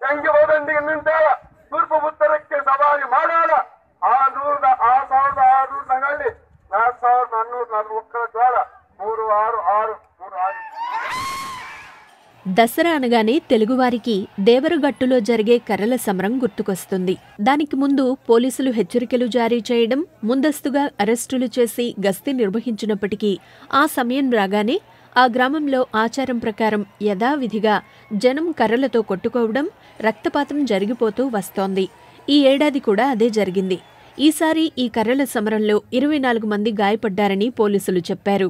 ಹೆಂಗೆ ಹೋದಂಡಿ ನಿಂತಾಳ ತೂರ್ಪು ಉತ್ತರಕ್ಕೆ ಸವಾರಿ ಮಾಡಾಳ ಆ ನೂರ ಆ ಸಾವಿರದ ಆರುನೂರು ತಗೊಳ್ಳಿ ನಾಲ್ಕು ಸಾವಿರದ ನಾನ್ನೂರ ನಾಲ್ಕು ಒಕ್ಕಲ ಜ್ವಾಳ ಮೂರು ಆರು ಆರು ಮೂರು ಆರು దసరా అనగానే తెలుగువారికి దేవరగట్టులో జరిగే కర్రల సమరం గుర్తుకొస్తుంది దానికి ముందు పోలీసులు హెచ్చరికలు జారీ చేయడం ముందస్తుగా అరెస్టులు చేసి గస్తీ నిర్వహించినప్పటికీ ఆ సమయం రాగానే ఆ గ్రామంలో ఆచారం ప్రకారం యథావిధిగా జనం కర్రలతో కొట్టుకోవడం రక్తపాతం జరిగిపోతూ వస్తోంది ఈ ఏడాది కూడా అదే జరిగింది ఈసారి ఈ కర్రల సమరంలో ఇరవై నాలుగు మంది గాయపడ్డారని పోలీసులు చెప్పారు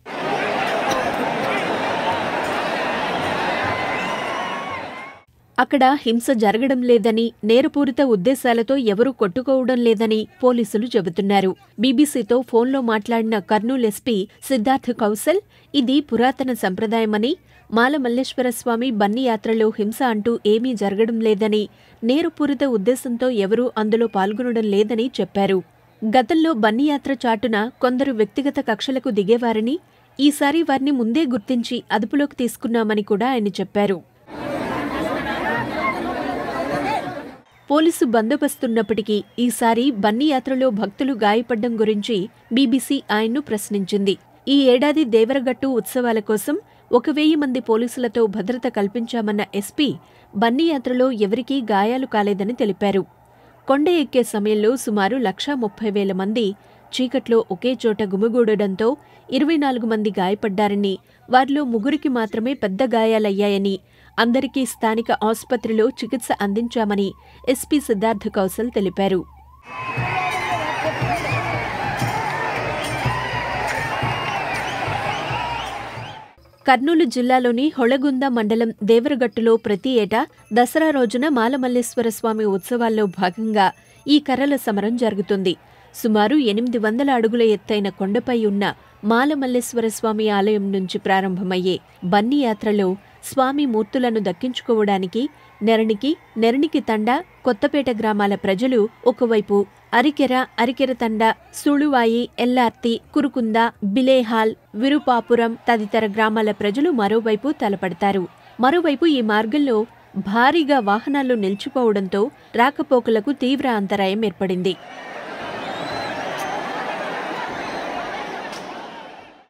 అక్కడ హింస జరగడం లేదని నేరపూరిత ఉద్దేశాలతో ఎవరూ కొట్టుకోవడం లేదని పోలీసులు చెబుతున్నారు బీబీసీతో ఫోన్లో మాట్లాడిన కర్నూలు ఎస్పీ సిద్ధార్థ్ కౌశల్ ఇది పురాతన సంప్రదాయమని మాల మల్లేశ్వర స్వామి బన్ని యాత్రలో హింస అంటూ ఏమీ జరగడం లేదని నేరపూరిత ఉద్దేశంతో ఎవరూ అందులో పాల్గొనడం లేదని చెప్పారు గతంలో బన్ని యాత్ర చాటున కొందరు వ్యక్తిగత కక్షలకు దిగేవారని ఈసారి వారిని ముందే గుర్తించి అదుపులోకి తీసుకున్నామని కూడా ఆయన చెప్పారు పోలీసు బందోబస్తున్నప్పటికీ ఈసారి బన్నీ యాత్రలో భక్తులు గాయపడ్డం గురించి బీబీసీ ఆయన్ను ప్రశ్నించింది ఈ ఏడాది దేవరగట్టు ఉత్సవాల కోసం ఒక వెయ్యి మంది పోలీసులతో భద్రత కల్పించామన్న ఎస్పీ బన్నీ యాత్రలో ఎవరికీ గాయాలు కాలేదని తెలిపారు కొండ ఎక్కే సమయంలో సుమారు లక్షా ముప్పై వేల మంది చీకట్లో ఒకే చోట గుమిగూడడంతో ఇరవై నాలుగు మంది గాయపడ్డారని వారిలో ముగ్గురికి మాత్రమే పెద్ద గాయాలయ్యాయని అందరికీ స్థానిక ఆసుపత్రిలో చికిత్స అందించామని ఎస్పీ సిద్ధార్థ కౌశల్ తెలిపారు కర్నూలు జిల్లాలోని హొళగుంద మండలం దేవరగట్టులో ప్రతి ఏటా దసరా రోజున మాలమల్లేశ్వర స్వామి ఉత్సవాల్లో భాగంగా ఈ కర్రల సమరం జరుగుతుంది సుమారు ఎనిమిది వందల అడుగుల ఎత్తైన కొండపై ఉన్న మాలమల్లేశ్వర స్వామి ఆలయం నుంచి ప్రారంభమయ్యే బన్నీ యాత్రలో స్వామి మూర్తులను దక్కించుకోవడానికి నెరణికి నెరణికి తండ కొత్తపేట గ్రామాల ప్రజలు ఒకవైపు అరికెర అరికెర తండ సుళువాయి ఎల్లార్తి కురుకుంద బిలేహాల్ విరుపాపురం తదితర గ్రామాల ప్రజలు మరోవైపు తలపడతారు మరోవైపు ఈ మార్గంలో భారీగా వాహనాలు నిలిచిపోవడంతో రాకపోకలకు తీవ్ర అంతరాయం ఏర్పడింది